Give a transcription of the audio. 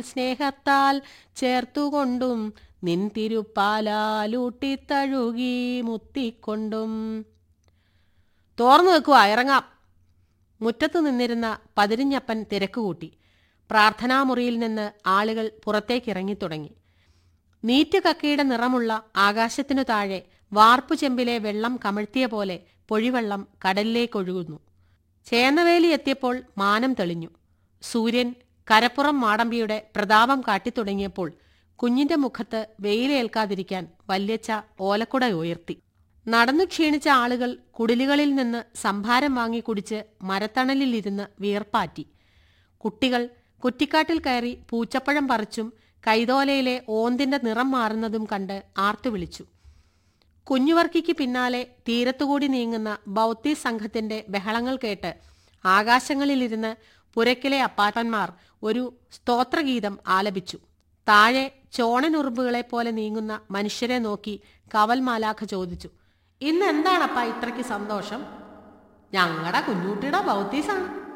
സ്നേഹത്താൽ ചേർത്തുകൊണ്ടും നിൻ തിരുപ്പാലാലൂട്ടിത്തഴുകി മുത്തിക്കൊണ്ടും തോർന്നു വെക്കുക ഇറങ്ങാം മുറ്റത്തു നിന്നിരുന്ന പതിരിഞ്ഞപ്പൻ തിരക്കുകൂട്ടി പ്രാർത്ഥനാമുറിയിൽ നിന്ന് ആളുകൾ പുറത്തേക്കിറങ്ങിത്തുടങ്ങി നീറ്റുകക്കയുടെ നിറമുള്ള ആകാശത്തിനു താഴെ വാർപ്പുചെമ്പിലെ വെള്ളം കമഴ്ത്തിയ പോലെ പൊഴിവെള്ളം കടലിലേക്കൊഴുകുന്നു ചേന്നവേലി എത്തിയപ്പോൾ മാനം തെളിഞ്ഞു സൂര്യൻ കരപ്പുറം മാടമ്പിയുടെ പ്രതാപം കാട്ടിത്തുടങ്ങിയപ്പോൾ കുഞ്ഞിന്റെ മുഖത്ത് വെയിലേൽക്കാതിരിക്കാൻ വല്യച്ച ഓലക്കുട ഉയർത്തി നടന്നു ക്ഷീണിച്ച ആളുകൾ കുടിലുകളിൽ നിന്ന് സംഭാരം വാങ്ങി കുടിച്ച് മരത്തണലിലിരുന്ന് വിയർപ്പാറ്റി കുട്ടികൾ കുറ്റിക്കാട്ടിൽ കയറി പൂച്ചപ്പഴം പറിച്ചും കൈതോലയിലെ ഓന്തിന്റെ നിറം മാറുന്നതും കണ്ട് ആർത്തു വിളിച്ചു കുഞ്ഞുവർക്കിക്ക് പിന്നാലെ തീരത്തുകൂടി നീങ്ങുന്ന ബൗദ്ധി സംഘത്തിന്റെ ബഹളങ്ങൾ കേട്ട് ആകാശങ്ങളിലിരുന്ന് പുരക്കിലെ അപ്പാട്ടന്മാർ ഒരു സ്തോത്രഗീതം ആലപിച്ചു താഴെ ചോണനുറുമ്പുകളെ പോലെ നീങ്ങുന്ന മനുഷ്യരെ നോക്കി കവൽ മാലാഖ ചോദിച്ചു ഇന്ന് എന്താണപ്പാ ഇത്രയ്ക്ക് സന്തോഷം ഞങ്ങളുടെ കുഞ്ഞൂട്ടിയുടെ ബൗത്തീസാണ്